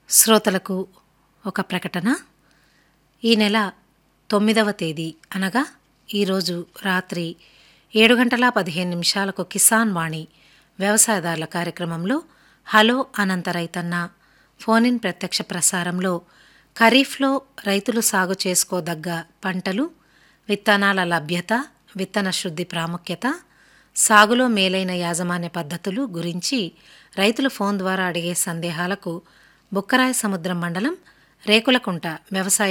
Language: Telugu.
శ్రోతలకు ఒక ప్రకటన ఈ నెల తొమ్మిదవ తేదీ అనగా ఈరోజు రాత్రి ఏడు గంటల పదిహేను నిమిషాలకు కిసాన్ వాణి వ్యవసాయదారుల కార్యక్రమంలో హలో అనంత రైతన్న ఫోన్ ఇన్ ప్రత్యక్ష ప్రసారంలో ఖరీఫ్లో రైతులు సాగు చేసుకోదగ్గ పంటలు విత్తనాల లభ్యత విత్తన శుద్ధి ప్రాముఖ్యత సాగులో మేలైన యాజమాన్య పద్ధతులు గురించి రైతులు ఫోన్ ద్వారా అడిగే సందేహాలకు బుక్కరాయ సముద్రం మండలం రేకులకుంట వ్యవసాయ